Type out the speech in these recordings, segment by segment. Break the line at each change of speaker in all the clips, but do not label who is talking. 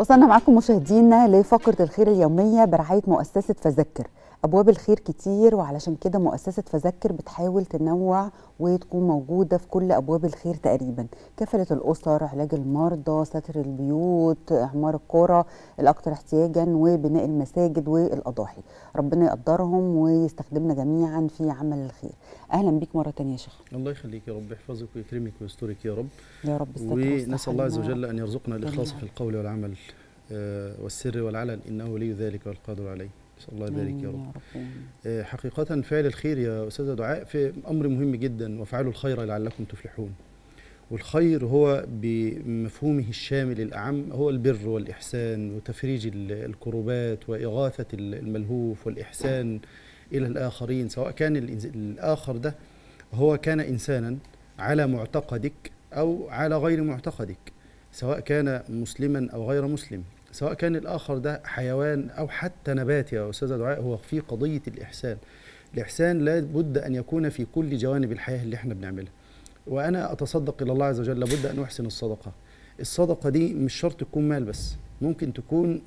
وصلنا معكم مشاهدينا لفقرة الخير اليومية برعاية مؤسسة فذكر أبواب الخير كتير وعلشان كده مؤسسة فذكر بتحاول تنوع وتكون موجودة في كل أبواب الخير تقريبا كفالة الأسر علاج المرضى ستر البيوت إعمار القرى الأكثر احتياجا وبناء المساجد والأضاحي ربنا يقدرهم ويستخدمنا جميعا في عمل الخير أهلا بيك مرة تانية يا شيخ
الله يخليك يا رب يحفظك ويكرمك ويسترك يا رب
يا رب الستر والصحة
ونسأل الله عز
لنا.
وجل أن يرزقنا الإخلاص
جميعاً.
في القول والعمل آه، والسر والعلن إنه ولي ذلك والقادر عليه نسأل الله يبارك
آمين
يا رب
يا رب
آه، حقيقة فعل الخير يا أستاذة دعاء في أمر مهم جدا وفعلوا الخير لعلكم تفلحون والخير هو بمفهومه الشامل الأعم هو البر والإحسان وتفريج ال- الكروبات وإغاثة ال- الملهوف والإحسان إلى الآخرين سواء كان الإنز- الآخر ده هو كان إنسانا على معتقدك أو على غير معتقدك سواء كان مسلما أو غير مسلم سواء كان الآخر ده حيوان أو حتى نبات يا أستاذة دعاء هو في قضية الإحسان الإحسان لابد أن يكون في كل جوانب الحياة اللي احنا بنعملها وأنا أتصدق إلى الله عز وجل لابد أن أحسن الصدقة الصدقة دي مش شرط تكون مال بس ممكن تكون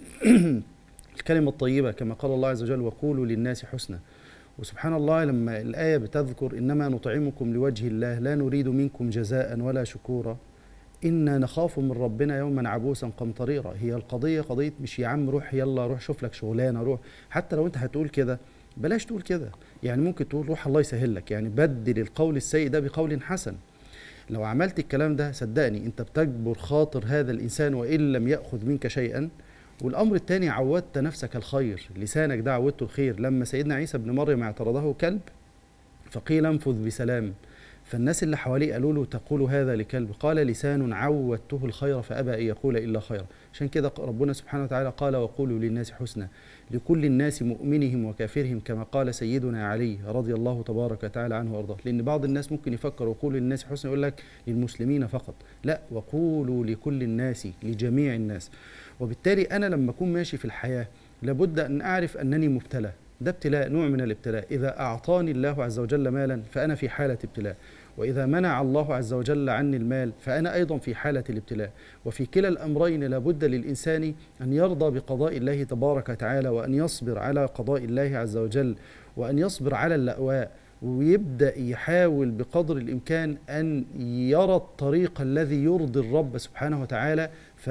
الكلمة الطيبة كما قال الله عز وجل وقولوا للناس حسنا وسبحان الله لما الآية بتذكر إنما نطعمكم لوجه الله لا نريد منكم جزاء ولا شكورا إنا نخاف من ربنا يوما عبوسا قمطريرا هي القضية قضية مش يا عم روح يلا روح شوف لك شغلانة روح حتى لو أنت هتقول كده بلاش تقول كده يعني ممكن تقول روح الله يسهل لك يعني بدل القول السيء ده بقول حسن لو عملت الكلام ده صدقني انت بتجبر خاطر هذا الانسان وان لم ياخذ منك شيئا والامر الثاني عودت نفسك الخير لسانك ده عودته الخير لما سيدنا عيسى ابن مريم اعترضه كلب فقيل انفذ بسلام فالناس اللي حواليه قالوا له تقول هذا لكلب قال لسان عودته الخير فابى ان يقول الا خيرا عشان كده ربنا سبحانه وتعالى قال وقولوا للناس حسنا لكل الناس مؤمنهم وكافرهم كما قال سيدنا علي رضي الله تبارك وتعالى عنه وارضاه لان بعض الناس ممكن يفكر وقولوا للناس حسنا يقول لك للمسلمين فقط لا وقولوا لكل الناس لجميع الناس وبالتالي انا لما اكون ماشي في الحياه لابد ان اعرف انني مبتلى ده ابتلاء نوع من الابتلاء اذا اعطاني الله عز وجل مالا فانا في حاله ابتلاء واذا منع الله عز وجل عني المال فانا ايضا في حاله الابتلاء وفي كلا الامرين لابد للانسان ان يرضى بقضاء الله تبارك وتعالى وان يصبر على قضاء الله عز وجل وان يصبر على اللأواء ويبدا يحاول بقدر الامكان ان يرى الطريق الذي يرضي الرب سبحانه وتعالى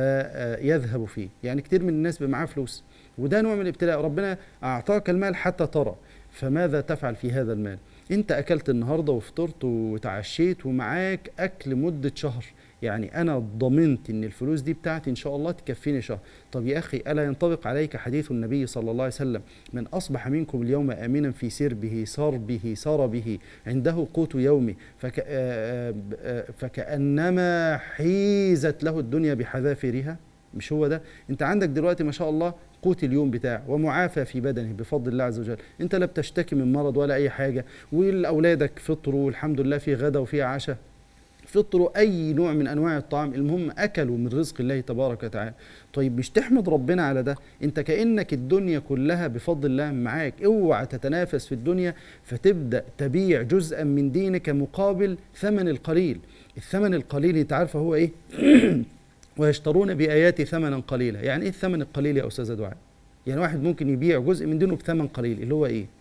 فيذهب فيه يعني كتير من الناس بيبقى معاه فلوس وده نوع من الابتلاء ربنا اعطاك المال حتى ترى فماذا تفعل في هذا المال انت اكلت النهارده وفطرت وتعشيت ومعاك اكل مده شهر يعني انا ضمنت ان الفلوس دي بتاعتي ان شاء الله تكفيني شهر طب يا اخي الا ينطبق عليك حديث النبي صلى الله عليه وسلم من اصبح منكم اليوم امنا في سربه سربه سربه عنده قوت يومه فك آه آه فكانما حيزت له الدنيا بحذافيرها مش هو ده انت عندك دلوقتي ما شاء الله قوت اليوم بتاعه ومعافى في بدنه بفضل الله عز وجل انت لا بتشتكي من مرض ولا اي حاجه واولادك فطروا والحمد لله في غدا وفي عشاء فطروا اي نوع من انواع الطعام المهم اكلوا من رزق الله تبارك وتعالى طيب مش تحمد ربنا على ده انت كانك الدنيا كلها بفضل الله معاك اوعى تتنافس في الدنيا فتبدا تبيع جزءا من دينك مقابل ثمن القليل الثمن القليل انت عارفه هو ايه ويشترون بآياتي ثمنا قليلا يعني ايه الثمن القليل يا استاذه دعاء يعني واحد ممكن يبيع جزء من دينه بثمن قليل اللي هو ايه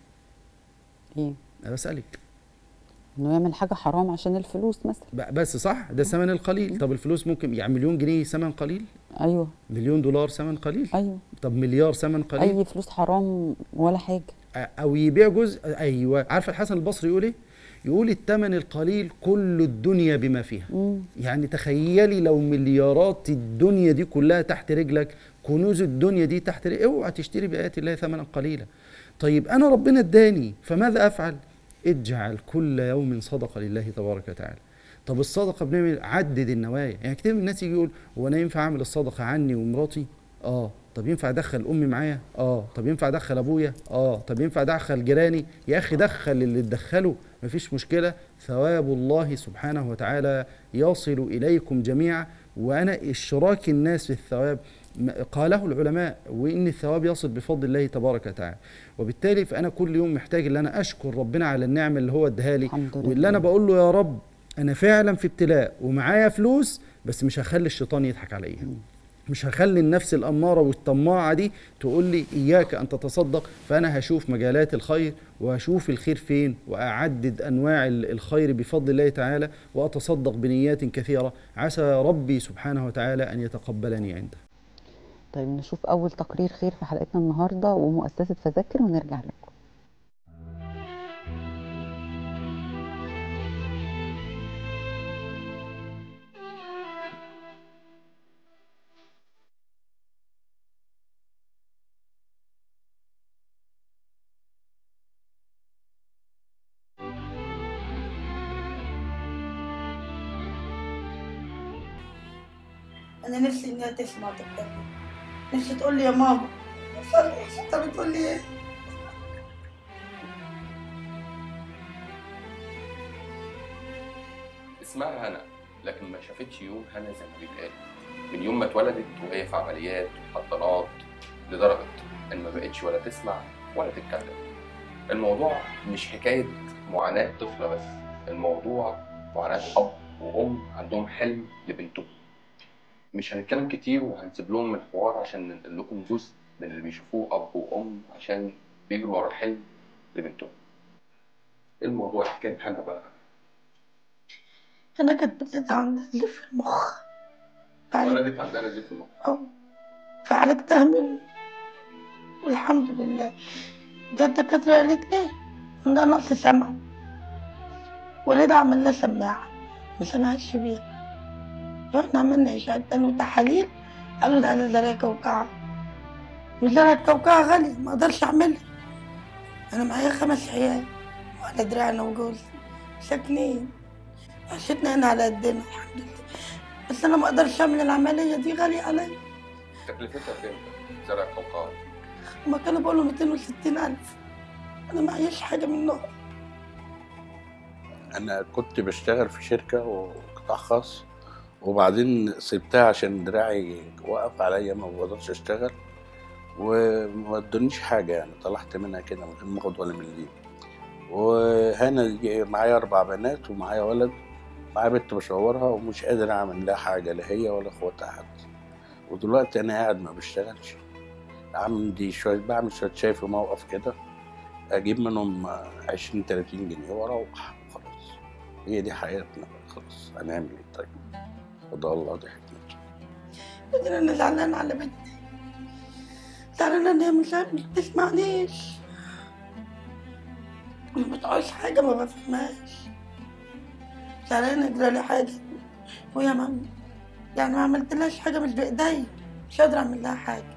ايه
انا بسالك
انه يعمل حاجه حرام عشان الفلوس مثلا
ب- بس صح ده الثمن القليل طب الفلوس ممكن يعني مليون جنيه ثمن قليل
ايوه
مليون دولار ثمن قليل
ايوه
طب مليار ثمن قليل
اي فلوس حرام ولا حاجه
او يبيع جزء ايوه عارف الحسن البصري يقول ايه يقول الثمن القليل كل الدنيا بما فيها
مم.
يعني تخيلي لو مليارات الدنيا دي كلها تحت رجلك كنوز الدنيا دي تحت رجلك اوعى تشتري بآيات الله ثمنا قليلا طيب انا ربنا اداني فماذا افعل اجعل كل يوم صدقه لله تبارك وتعالى طب الصدقه بنعمل عدد النوايا يعني كتير من الناس يجي يقول هو انا ينفع اعمل الصدقه عني ومراتي اه طب ينفع ادخل امي معايا اه طب ينفع ادخل ابويا اه طب ينفع ادخل جيراني يا اخي دخل اللي تدخله مفيش مشكله ثواب الله سبحانه وتعالى يصل اليكم جميعا وانا اشراك الناس في الثواب م- قاله العلماء وان الثواب يصل بفضل الله تبارك وتعالى وبالتالي فانا كل يوم محتاج ان انا اشكر ربنا على النعمه اللي هو اداها لي
الحمد لله.
واللي انا بقول له يا رب انا فعلا في ابتلاء ومعايا فلوس بس مش هخلي الشيطان يضحك عليا مش هخلي النفس الأمارة والطماعة دي تقول لي إياك أن تتصدق فأنا هشوف مجالات الخير وهشوف الخير فين وأعدد أنواع ال- الخير بفضل الله تعالى وأتصدق بنيات كثيرة عسى ربي سبحانه وتعالى أن يتقبلني عنده
طيب نشوف اول تقرير خير في حلقتنا النهارده ومؤسسه فذكر ونرجع لكم
انا نفسي انها تسمع تتكلم نفسي تقول لي يا ماما انت بتقول لي ايه
اسمها هنا لكن ما شافتش يوم هنا زي ما بيتقال من يوم ما اتولدت وهي في عمليات وحضانات لدرجة إن ما بقتش ولا تسمع ولا تتكلم الموضوع مش حكاية معاناة طفلة بس الموضوع معاناة أب وأم عندهم حلم لبنتهم مش هنتكلم كتير وهنسيب لهم الحوار عشان ننقل لكم جزء من اللي بيشوفوه أب وأم عشان بيجروا ورا حلم لبنتهم الموضوع حكاية هنا بقى
انا كانت بتدعي عندي اللي في المخ فعالج-
ولدت عندنا زي في المخ
أه. فعالجتها منه والحمد لله ده الدكاترة قالت لي إن ده نقص سمع ولادها عمل لها سماعة مش أنا هش بيها رحنا عملنا إشعاعات تاني وتحاليل قالوا ده أنا زرع كوكعة وزرع كوكعة غالية ما أقدرش أعملها أنا معايا خمس عيال وعلى دراعي أنا وجوزي ساكنين عشتنا هنا على قدنا الحمد لله بس أنا ما أقدرش أعمل العملية دي غالية عليا
تكلفتها كام؟ زرع القوقعة
هما كانوا بيقولوا 260 ألف أنا معيش حاجة منهم
انا كنت بشتغل في شركه وقطاع خاص وبعدين سبتها عشان دراعي وقف عليا ما بقدرش اشتغل وما ادونيش حاجه يعني طلعت منها كده من غير ما اخد ولا مليم وهنا دي معايا اربع بنات ومعايا ولد معايا بنت بشاورها ومش قادر اعمل لها حاجه لا هي ولا اخواتها حد ودلوقتي انا قاعد ما بشتغلش عندي شويه بعمل شويه شاي في موقف كده اجيب منهم عشرين تلاتين جنيه واروح خلاص هي دي حياتنا بقى خلاص هنعمل ايه طيب وده الله دي حكمته
لكن أنا زعلانة على بنتي زعلانة إن هي مش عارفة- مش بتسمعنيش ما بتعوز حاجة ما بفهمهاش زعلانة يجرى لي حاجة وهي ما يعني ما عملتلهاش حاجة مش بإيديا مش قادرة أعمل لها حاجة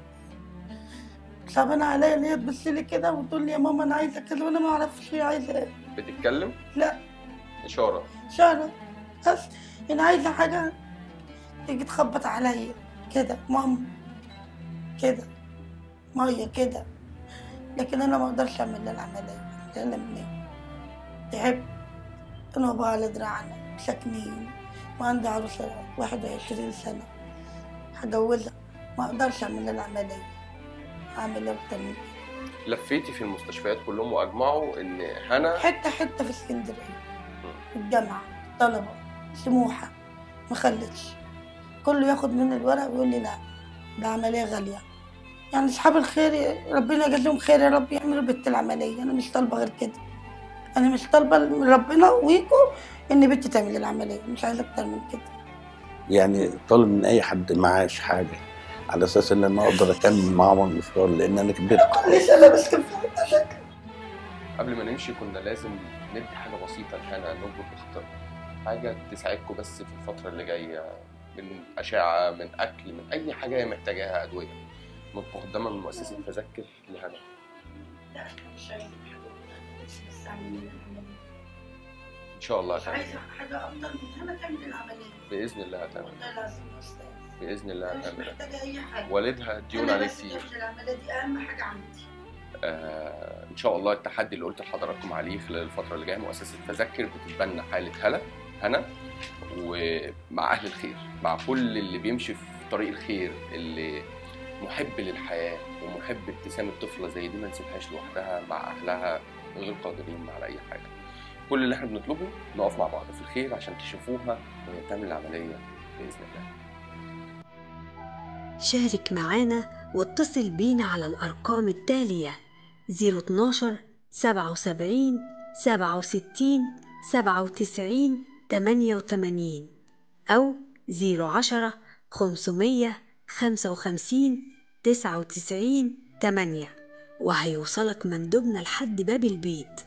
صعبانة عليا إن هي تبص لي كده وتقول لي يا ماما أنا عايزة كذا وأنا ما أعرفش هي عايزة إيه
بتتكلم؟
لا
إشارة
شارة بس أنا عايزة حاجة تيجي تخبط عليا كده ماما كده مية كده لكن أنا ما أقدرش أعمل لها العملية لأن منين تعبت أنا وأبوها على دراعنا ساكنين وعندي عروسة واحد وعشرين سنة هجوزها ما أقدرش أعمل لها العملية أعمل لها التنمية
لفيتي في المستشفيات كلهم وأجمعوا إن هنا
حتة حتة في اسكندرية الجامعة طلبة سموحة ما خلتش كله ياخد مني الورق ويقول لي لا ده عملية غالية يعني أصحاب الخير ربنا يجازيهم خير يا رب يعملوا بنت العملية أنا مش طالبة غير كده أنا مش طالبة من ربنا ويكوا إن بنتي تعمل العملية مش عايزة أكتر من كده
يعني طالب من اي حد معاش حاجه على اساس ان انا اقدر اكمل معاهم المشوار لان انا كبرت
كل سنة بس كان في حتة
قبل ما نمشي كنا لازم ندي حاجة بسيطة لهنا نربط بخاطرها حاجة تساعدكم بس في الفترة اللي جاية من أشعة من أكل من أي حاجة هي محتاجاها أدوية مقدمة من مؤسسة فذكر لهنا
مش عايزة حاجة بس أعمل العملية
إن شاء الله
مش
هتعمل
عايزة حاجة أفضل من هنا تعمل العملية
بإذن الله هتعمل
والله العظيم يا أستاذ
بإذن الله
أنا مش
هتعمل
محتاجة أي حاجة
والدها ديون
أنا
عليه
بس
كتير
تعمل العملية دي أهم حاجة عندي
آه ان شاء الله التحدي اللي قلت لحضراتكم عليه خلال الفتره اللي جايه مؤسسه تذكر بتتبنى حاله هلا هنا ومع اهل الخير مع كل اللي بيمشي في طريق الخير اللي محب للحياه ومحب ابتسام الطفله زي دي ما نسيبهاش لوحدها مع اهلها غير قادرين على اي حاجه كل اللي احنا بنطلبه نقف مع بعض في الخير عشان تشوفوها وهي بتعمل العمليه باذن الله
شارك معانا واتصل بينا على الأرقام التالية 012 77 67 97 88 أو 010 500 55 99 8 وهيوصلك مندوبنا لحد باب البيت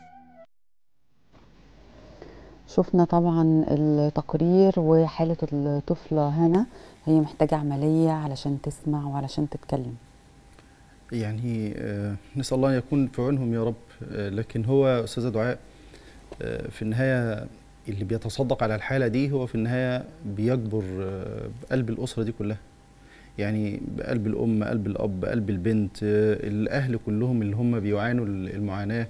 شفنا طبعا التقرير وحالة الطفلة هنا هي محتاجة عملية علشان تسمع وعلشان تتكلم
يعني آه، نسأل الله أن يكون في عونهم يا رب آه، لكن هو أستاذة دعاء آه، في النهاية اللي بيتصدق على الحالة دي هو في النهاية بيجبر آه، قلب الأسرة دي كلها يعني بقلب الأم قلب الأب قلب البنت آه، الأهل كلهم اللي هم بيعانوا المعاناة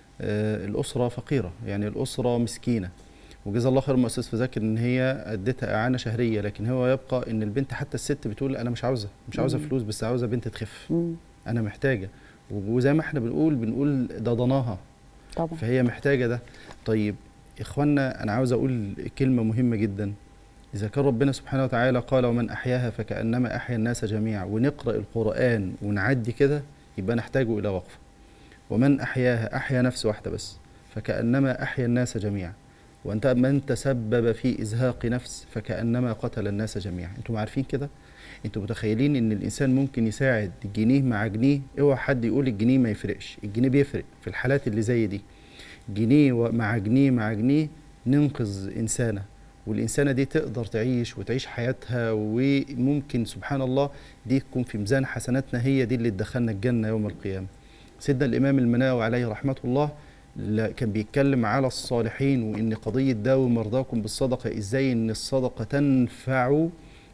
آه، الأسرة فقيرة يعني الأسرة مسكينة وجزا الله خير مؤسسة فذاكر ان هي اديتها اعانه شهريه لكن هو يبقى ان البنت حتى الست بتقول انا مش عاوزه مش عاوزه
مم.
فلوس بس عاوزه بنت تخف
مم.
انا محتاجه وزي ما احنا بنقول بنقول ده ضناها
طبعا
فهي محتاجه ده طيب اخوانا انا عاوز اقول كلمه مهمه جدا اذا كان ربنا سبحانه وتعالى قال ومن احياها فكانما احيا الناس جميعا ونقرا القران ونعدي كده يبقى نحتاج الى وقفه ومن احياها احيا نفس واحده بس فكانما احيا الناس جميعا وانت من تسبب في ازهاق نفس فكانما قتل الناس جميعا انتم عارفين كده انتوا متخيلين ان الانسان ممكن يساعد جنيه مع جنيه اوعى حد يقول الجنيه ما يفرقش الجنيه بيفرق في الحالات اللي زي دي جنيه و- مع جنيه مع جنيه ننقذ انسانه والانسانه دي تقدر تعيش وتعيش حياتها وممكن سبحان الله دي تكون في ميزان حسناتنا هي دي اللي تدخلنا الجنه يوم القيامه سيدنا الامام المناوي عليه رحمه الله لا- كان بيتكلم على الصالحين وان قضيه داوي مرضاكم بالصدقه ازاي ان الصدقه تنفع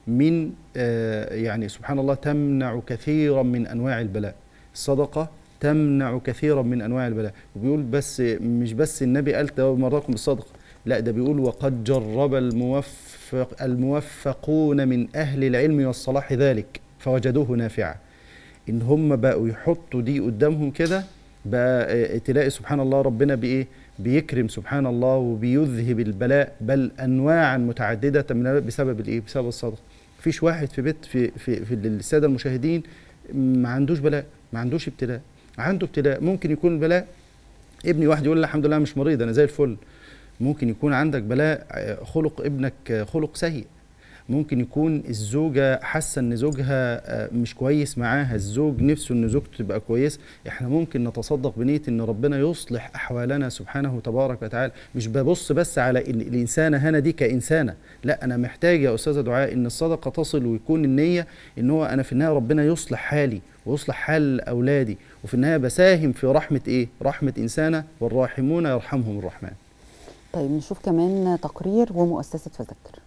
من آه، يعني سبحان الله تمنع كثيرا من انواع البلاء الصدقه تمنع كثيرا من انواع البلاء وبيقول بس مش بس النبي قال داوي مرضاكم بالصدقه لا ده بيقول وقد جرب الموفق الموفقون من اهل العلم والصلاح ذلك فوجدوه نافعا ان هم بقوا يحطوا دي قدامهم كده بقى آه، تلاقي سبحان الله ربنا بايه بيكرم سبحان الله وبيذهب البلاء بل انواعا متعدده من البلاء بسبب الايه بسبب الصدقه مفيش واحد في بيت في في في الساده المشاهدين ما عندوش بلاء ما عندوش ابتلاء عنده ابتلاء ممكن يكون البلاء ابني واحد يقول لي الحمد لله مش مريض انا زي الفل ممكن يكون عندك بلاء آه، خلق ابنك آه، خلق سيء ممكن يكون الزوجة حاسة ان زوجها آه، مش كويس معاها الزوج نفسه ان زوجته تبقى كويس احنا ممكن نتصدق بنية ان ربنا يصلح احوالنا سبحانه تبارك وتعالى مش ببص بس على إن الانسانة هنا دي كإنسانة لا انا محتاج يا استاذة دعاء ان الصدقة تصل ويكون النية ان هو انا في النهاية ربنا يصلح حالي ويصلح حال اولادي وفي النهاية بساهم في رحمة ايه رحمة انسانة والراحمون يرحمهم الرحمن
طيب نشوف كمان تقرير ومؤسسة فذكر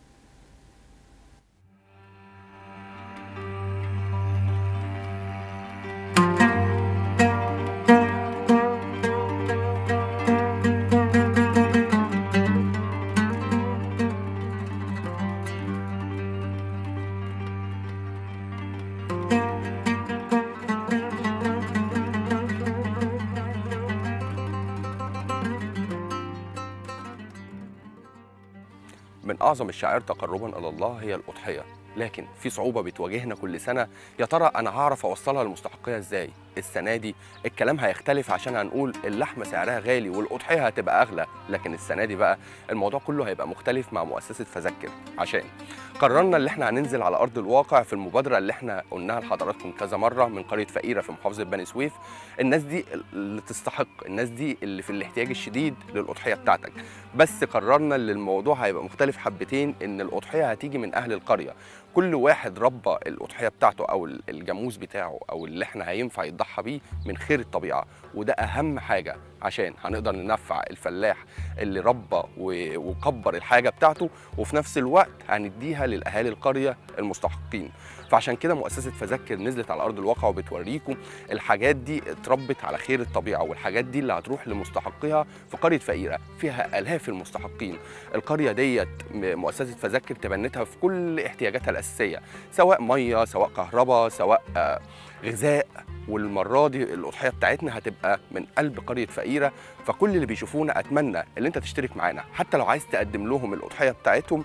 من أعظم الشعائر تقربا إلى الله هي الأضحية لكن في صعوبة بتواجهنا كل سنة يا ترى أنا هعرف أوصلها للمستحقية إزاي؟ السنة دي الكلام هيختلف عشان هنقول اللحمة سعرها غالي والأضحية هتبقى أغلى لكن السنة دي بقى الموضوع كله هيبقى مختلف مع مؤسسة فذكر عشان قررنا اللي احنا هننزل على أرض الواقع في المبادرة اللي احنا قلناها لحضراتكم كذا مرة من قرية فقيرة في محافظة بني سويف الناس دي اللي تستحق الناس دي اللي في الاحتياج الشديد للأضحية بتاعتك بس قررنا ان الموضوع هيبقى مختلف حبتين ان الاضحيه هتيجي من اهل القريه كل واحد ربى الاضحيه بتاعته او الجاموس بتاعه او اللي احنا هينفع يضحى بيه من خير الطبيعه وده اهم حاجه عشان هنقدر ننفع الفلاح اللي ربى و- وكبر الحاجه بتاعته وفي نفس الوقت هنديها للاهالي القريه المستحقين فعشان كده مؤسسه فذكر نزلت على ارض الواقع وبتوريكم الحاجات دي اتربت على خير الطبيعه والحاجات دي اللي هتروح لمستحقيها في قريه فقيره فيها الاف المستحقين القريه ديت م- مؤسسه فذكر تبنتها في كل احتياجاتها الاساسيه سواء ميه سواء كهرباء سواء آه، غذاء والمره دي الاضحيه بتاعتنا هتبقى من قلب قريه فقيره فكل اللي بيشوفونا اتمنى ان انت تشترك معانا حتى لو عايز تقدم لهم الاضحيه بتاعتهم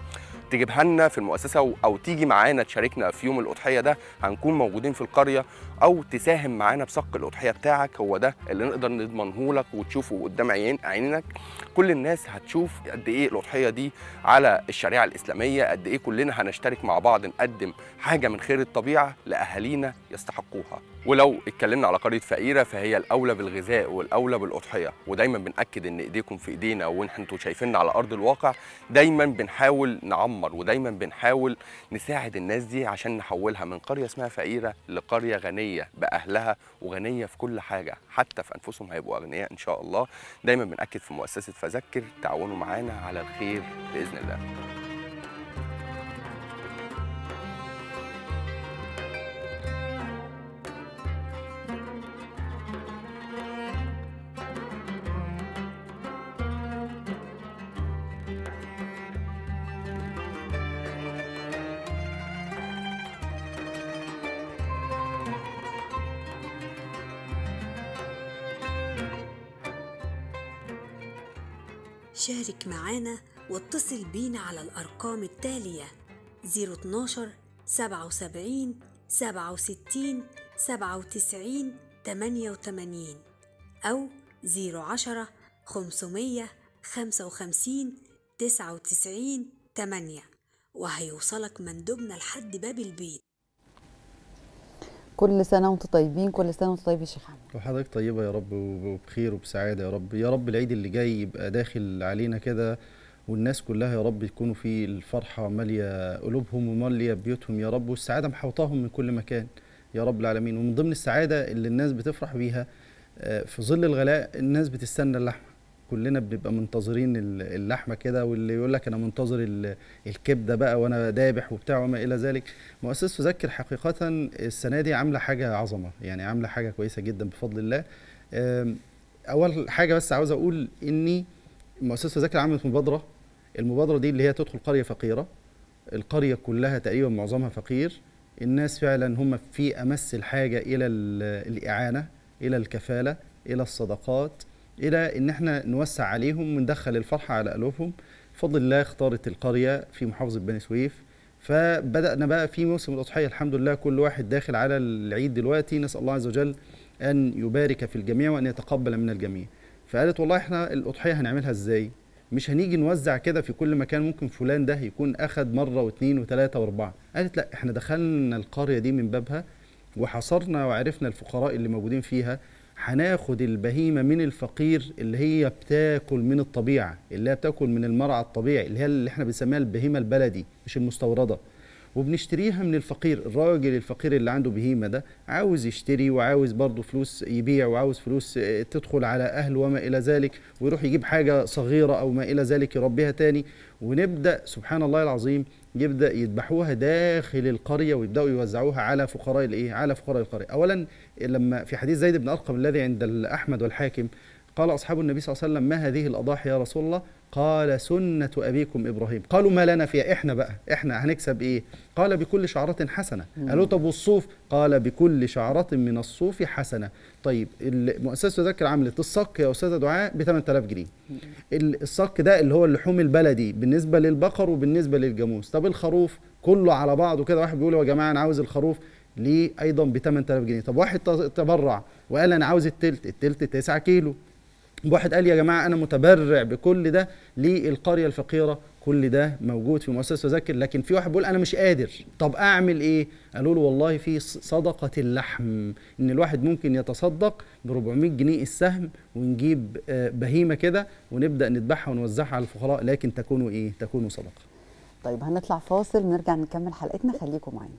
تجيبها لنا في المؤسسه او, أو تيجي معانا تشاركنا في يوم الاضحيه ده هنكون موجودين في القريه او تساهم معانا بصك الاضحيه بتاعك هو ده اللي نقدر نضمنه لك وتشوفه قدام عين عينك كل الناس هتشوف قد ايه الاضحيه دي على الشريعه الاسلاميه قد ايه كلنا هنشترك مع بعض نقدم حاجه من خير الطبيعه لاهالينا يستحقوها ولو اتكلمنا على قريه فقيره فهي الاولى بالغذاء والاولى بالاضحيه ودايما بناكد ان ايديكم في ايدينا وانتوا شايفيننا على ارض الواقع دايما بنحاول نعمر ودايما بنحاول نساعد الناس دي عشان نحولها من قريه اسمها فقيره لقريه غنيه باهلها وغنيه في كل حاجه حتى في انفسهم هيبقوا اغنياء ان شاء الله دايما بناكد في مؤسسه فذكر تعاونوا معانا على الخير باذن الله
شارك معانا واتصل بينا على الأرقام التالية 012 77 67 97 88 أو 010 500 55 99 8 وهيوصلك مندوبنا لحد باب البيت
كل سنه وانتم طيبين كل سنه وانتم طيب يا شيخ احمد
وحضرتك طيبة يا رب وبخير وبسعادة يا رب يا رب العيد اللي جاي يبقى داخل علينا كده والناس كلها يا رب يكونوا في الفرحة مالية قلوبهم ومالية بيوتهم يا رب والسعادة محوطاهم من كل مكان يا رب العالمين ومن ضمن السعادة اللي الناس بتفرح بيها آه، في ظل الغلاء الناس بتستنى اللحمة كلنا بنبقى منتظرين ال- اللحمة كده واللي يقول لك أنا منتظر ال- الكبدة بقى وأنا دابح وبتاع وما إلى ذلك مؤسسة فذكر حقيقة السنة دي عاملة حاجة عظمة يعني عاملة حاجة كويسة جدا بفضل الله آم، أول حاجة بس عاوز أقول إني مؤسسة فذكر عملت مبادرة المبادرة دي اللي هي تدخل قرية فقيرة القرية كلها تقريبا معظمها فقير الناس فعلا هم في أمس الحاجة إلى ال- الإعانة إلى الكفالة إلى الصدقات إلى إن احنا نوسع عليهم وندخل الفرحة على قلوبهم بفضل الله اختارت القرية في محافظة بني سويف فبدأنا بقى في موسم الأضحية الحمد لله كل واحد داخل على العيد دلوقتي نسأل الله عز وجل أن يبارك في الجميع وأن يتقبل من الجميع فقالت والله احنا الأضحية هنعملها ازاي مش هنيجي نوزع كده في كل مكان ممكن فلان ده يكون أخد مرة واثنين وثلاثة وأربعة قالت لا احنا دخلنا القرية دي من بابها وحصرنا وعرفنا الفقراء اللي موجودين فيها هناخد البهيمة من الفقير اللي هي بتاكل من الطبيعة اللي هي بتاكل من المرعى الطبيعي اللي هي اللي احنا بنسميها البهيمة البلدي مش المستوردة وبنشتريها من الفقير الراجل الفقير اللي عنده بهيمة ده عاوز يشتري وعاوز برضه فلوس يبيع وعاوز فلوس آه، تدخل على أهله وما إلى ذلك ويروح يجيب حاجة صغيرة أو ما إلى ذلك يربيها تاني ونبدأ سبحان الله العظيم يبدأ يذبحوها داخل القرية ويبدأوا يوزعوها على فقراء الإيه؟ على فقراء القرية أولا لما في حديث زيد بن أرقم الذي عند أحمد والحاكم قال أصحاب النبي صلى الله عليه وسلم ما هذه الأضاحي يا رسول الله قال سنة أبيكم إبراهيم قالوا ما لنا فيها إحنا بقى إحنا هنكسب إيه قال بكل شعرة حسنة قالوا طب والصوف قال بكل شعرة من الصوف حسنة طيب المؤسسة تذكر عملت الصك يا أستاذة دعاء ب 8000 جنيه ال- الصك ده اللي هو اللحوم البلدي بالنسبة للبقر وبالنسبة للجاموس طب الخروف كله على بعضه كده واحد بيقول يا جماعة أنا عاوز الخروف ليه أيضا ب 8000 جنيه طب واحد ت- تبرع وقال أنا عاوز التلت التلت 9 كيلو واحد قال يا جماعه انا متبرع بكل ده للقريه الفقيره كل ده موجود في مؤسسه ذكر لكن في واحد بيقول انا مش قادر طب اعمل ايه قالوا له والله في ص- صدقه اللحم ان الواحد ممكن يتصدق ب 400 جنيه السهم ونجيب آه، بهيمه كده ونبدا نذبحها ونوزعها على الفقراء لكن تكونوا ايه تكونوا صدقه
طيب هنطلع فاصل ونرجع نكمل حلقتنا خليكم معانا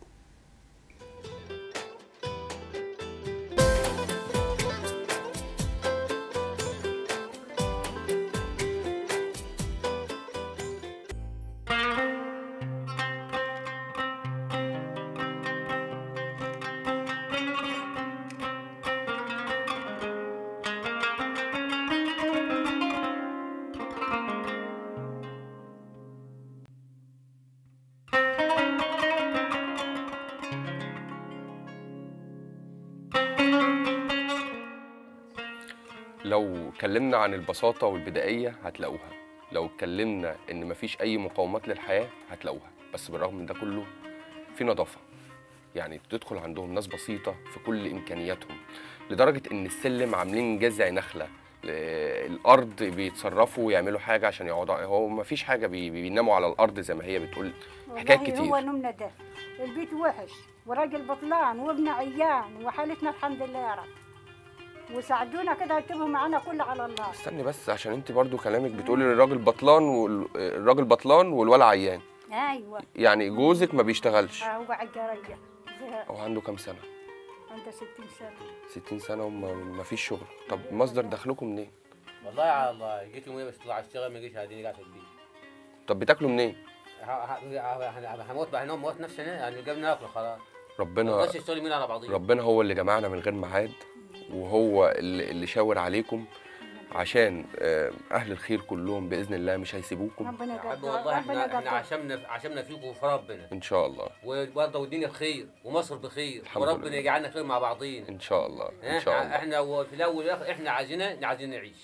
لو اتكلمنا عن البساطة والبدائية هتلاقوها لو اتكلمنا ان مفيش اي مقاومات للحياه هتلاقوها بس بالرغم من ده كله في نظافه يعني بتدخل عندهم ناس بسيطه في كل امكانياتهم لدرجه ان السلم عاملين جذع نخله آه، الارض بيتصرفوا ويعملوا حاجه عشان يقعدوا هو مفيش حاجه بي- بيناموا على الارض زي ما هي بتقول حكايات
والله
كتير.
هو نمنا ده البيت وحش وراجل بطلان وابن عيان وحالتنا الحمد لله يا رب وساعدونا كده يكتبوا معانا كل على الله
استني بس عشان انت برضو كلامك بتقولي الراجل بطلان والراجل بطلان والولا عيان
ايوه
يعني جوزك ما بيشتغلش
هو عجرية زهق
هو عنده كام سنه
عنده 60 سنة
60 سنه وما فيش شغل طب مصدر دخلكم منين
والله على الله جيت يومين بس طلع اشتغل ما جيش هاديني قاعد في البيت
طب بتاكلوا منين
ه- ه- ه- هموت بقى هنموت موت نفسنا يعني قبل ناكل خلاص ما
ربنا
نقدرش نشتغل مين على بعضينا
ربنا هو اللي جمعنا من غير ميعاد وهو اللي اللي شاور عليكم عشان آه، اهل الخير كلهم باذن الله مش هيسيبوكم
ربنا
يا حب
يقدر
والله
ربنا
احنا احنا
يقدر
عشمنا عشمنا فيكم وفي ربنا
ان شاء الله
وبرضه والدنيا بخير ومصر بخير
الحمد
وربنا
لله.
يجعلنا خير مع بعضينا
ان شاء الله ان
احنا
شاء الله
احنا وفي الاول والاخر احنا عايزين عايزين نعيش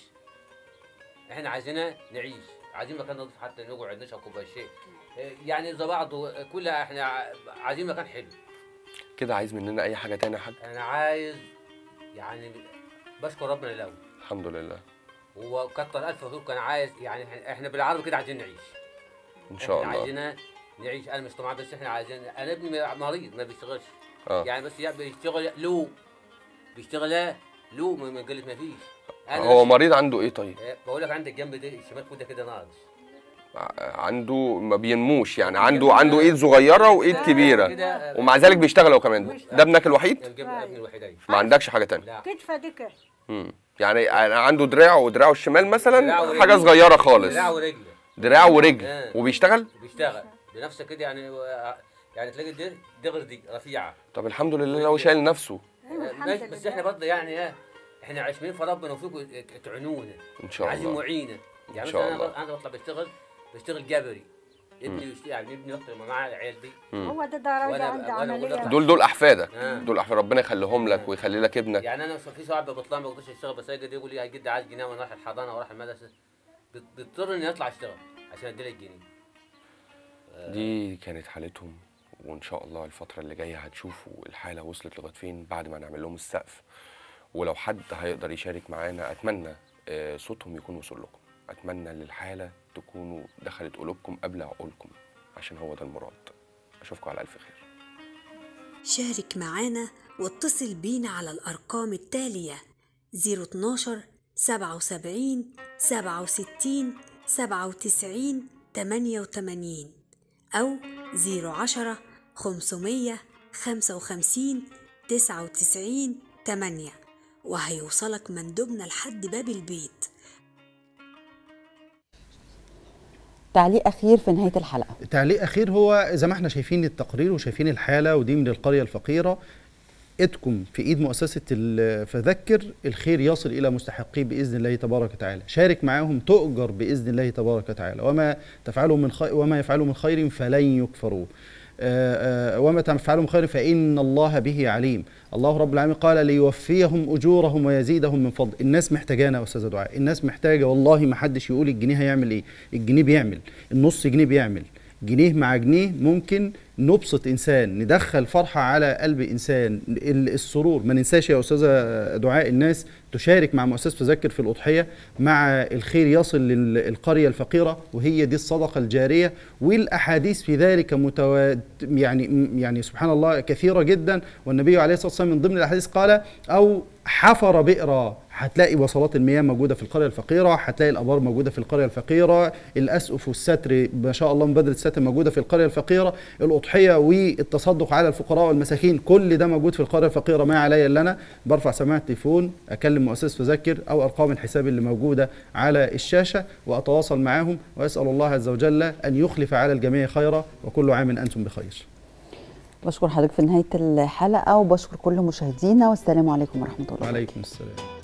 احنا عايزين نعيش عايزين مكان نضيف حتى نقعد نشرب كوبايه شاي يعني اذا بعض كلها احنا ع- عايزين مكان حلو
كده عايز مننا اي حاجه تاني يا حاج
انا عايز يعني بشكر ربنا الاول
الحمد لله
وكتر الف خير كان عايز يعني إحنا- احنا بالعربي كده عايزين نعيش
ان شاء
احنا
الله
عايزين نعيش انا مش طمعان بس احنا عايزين انا ابني مريض ما بيشتغلش
اه
يعني بس يعني بيشتغل له بيشتغل له من من قله ما فيش أنا
هو
بس-
مريض عنده ايه طيب
إيه، بقول لك عندك جنب ده الشمال كده كده ناقص
ع- عنده ما بينموش يعني عنده عنده ايد صغيره وايد كبيره
كده آه،
ومع ذلك بيشتغل هو كمان ده ابنك الوحيد
الجنب ابني الوحيد أيوة.
ما عندكش حاجه تانية
لا
كتفة ديك
امم يعني عنده دراع ودراعه الشمال
دراع
مثلا
ورجل.
حاجه صغيره خالص
دراع ورجله
دراع ورجل
آه.
وبيشتغل
بيشتغل بنفسه كده يعني آه، يعني تلاقي دي دغر دي رفيعه
طب الحمد لله هو شايل نفسه
أيوة
آه،
الحمد
بس, بس احنا
لله
برضه يعني ايه احنا عايشين في ربنا وفيكم تعينونا
ان شاء
عايزين
الله
معينه يعني
شاء
مثلا
الله.
انا انا بطلع بشتغل بشتغل جبري ابني يشت- يعني ابني وقت ما معاه العيال دي
هو ده درجة
وأنا-
عنده
وأنا
عملية
بقول لك
دول دول احفادك
آه.
دول احفاد ربنا يخليهم لك ويخلي لك ابنك
يعني انا في صعب بطلع ما بقدرش اشتغل بس اجي يقول لي يا جدي عايز جنيه وانا رايح الحضانه ورايح المدرسه بت- بيضطر اني اطلع اشتغل عشان ادي لك جنيه
دي كانت حالتهم وان شاء الله الفتره اللي جايه هتشوفوا الحاله وصلت لغايه فين بعد ما نعمل لهم السقف ولو حد هيقدر يشارك معانا اتمنى آه، صوتهم يكون وصل لكم اتمنى ان الحاله تكونوا دخلت قلوبكم قبل عقولكم عشان هو ده المراد اشوفكم على الف خير
شارك معانا واتصل بينا على الأرقام التالية 012 77 67 97 88 أو 010 500 55 99 8 وهيوصلك مندوبنا لحد باب البيت
تعليق اخير في نهايه الحلقه
تعليق اخير هو زي ما احنا شايفين التقرير وشايفين الحاله ودي من القريه الفقيره ايدكم في ايد مؤسسه ال- فذكر الخير يصل الى مستحقيه باذن الله تبارك وتعالى شارك معاهم تؤجر باذن الله تبارك وتعالى وما تفعلوا من خير وما يفعلوا من خير فلن يكفروه آه، آه، وما تفعلوا من خير فإن الله به عليم الله رب العالمين قال ليوفيهم أجورهم ويزيدهم من فضل الناس محتاجانا يا أستاذة دعاء الناس محتاجة والله ما حدش يقول الجنيه هيعمل إيه الجنيه بيعمل النص جنيه بيعمل جنيه مع جنيه ممكن نبسط انسان ندخل فرحه على قلب انسان ال- السرور ما ننساش يا استاذه دعاء الناس تشارك مع مؤسسه تذكر في الاضحيه مع الخير يصل للقريه الفقيره وهي دي الصدقه الجاريه والاحاديث في ذلك متوا يعني يعني سبحان الله كثيره جدا والنبي عليه الصلاه والسلام من ضمن الاحاديث قال او حفر بئرا هتلاقي وصلات المياه موجوده في القريه الفقيره هتلاقي الابار موجوده في القريه الفقيره الاسقف والستر ما شاء الله مبادره الستر موجوده في القريه الفقيره الاضحيه والتصدق على الفقراء والمساكين كل ده موجود في القريه الفقيره ما علي الا انا برفع سماعه التليفون اكلم مؤسسه تذكر او ارقام الحساب اللي موجوده على الشاشه واتواصل معاهم واسال الله عز وجل ان يخلف على الجميع خيرا وكل عام انتم بخير
بشكر حضرتك في نهايه الحلقه وبشكر كل مشاهدينا والسلام عليكم ورحمه الله
وعليكم السلام